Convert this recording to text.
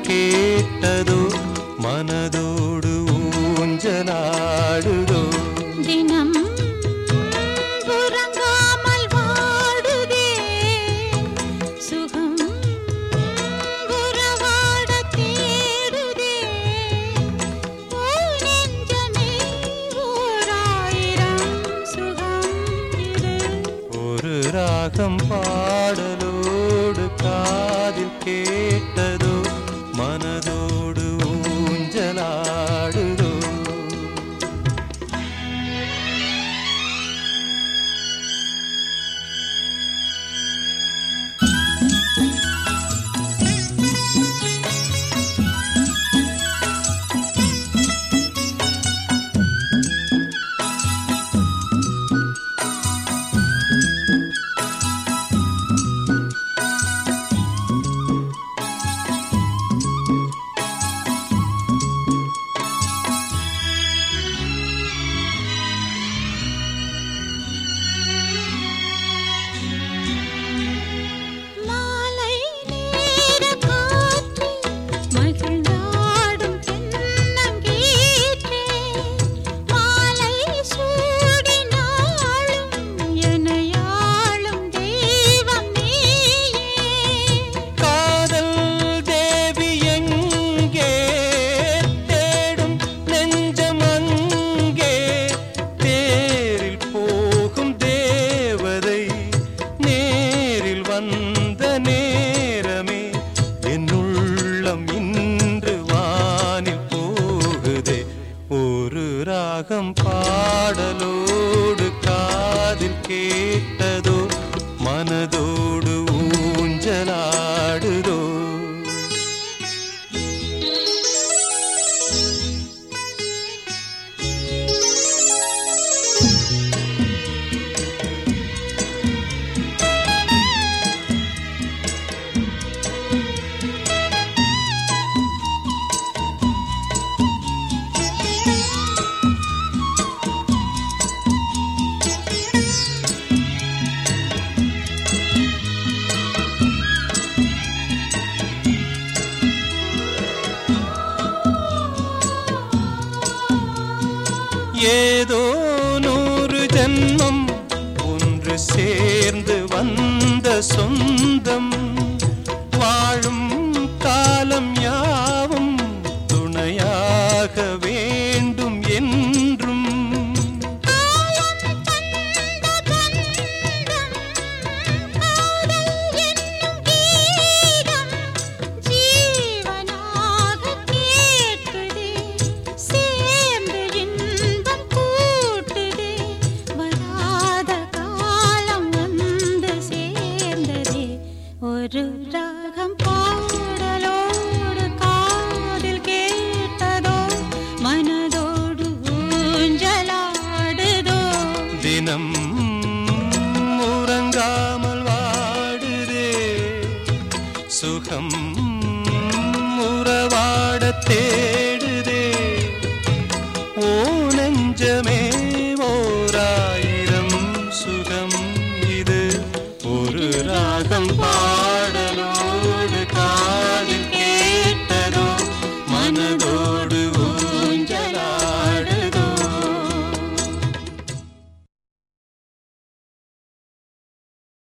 கேட்டதோ மனதோடு ஊஞ்சலாடுதோ தினம் உறங்காமல் வாடுதே சுகம் உறவாட தேடுதே ஓ நெஞ்சமே ஓராயிரம் சுகம் இது ஒரு ராகம் பாடலோடு காதில் கேட்டதோ மனதோடு ஊஞ்சலாடுதோ மாலை நேர காற்று மகிழ்ந்தாடும் தென்னங்கீற்றே மாலை சூடினாலும் எனையாளும் தெய்வம் நீயே காதல் தேவி எங்கே தேடும் நெஞ்சம் அங்கே தேரில் போகும் தேவதை நேரில் வந்த நேரமே என் உள்ளம் இன்று வானில் போகுதே ஒரு ராகம் பாடலோடு காதில் கேட்டதோ மனதோடு ஊஞ்சலாடுதோ ஏதோ நூறு ஜன்மம் ஒன்று சேர்ந்து வந்த சொந்தம் வாழும் காலம் யாவும் துணையாக வேண்டும் என்றும் காலம் தந்த பந்தம் காதல் என்னும் கீதம் ஜீவனாக கேட்குதே சேர்ந்து இன்பம் கூட்டுதே வராத காலம் வந்து சேர்ந்ததே ஒரு ராகம் பாடலோடு காதில் கேட்டதோ மனதோடு ஊஞ்சலாடுதோ தினம் உறங்காமல் வாடுதே சுகம் உறவாட தேடுதே ஓ நெஞ்சமே ஓ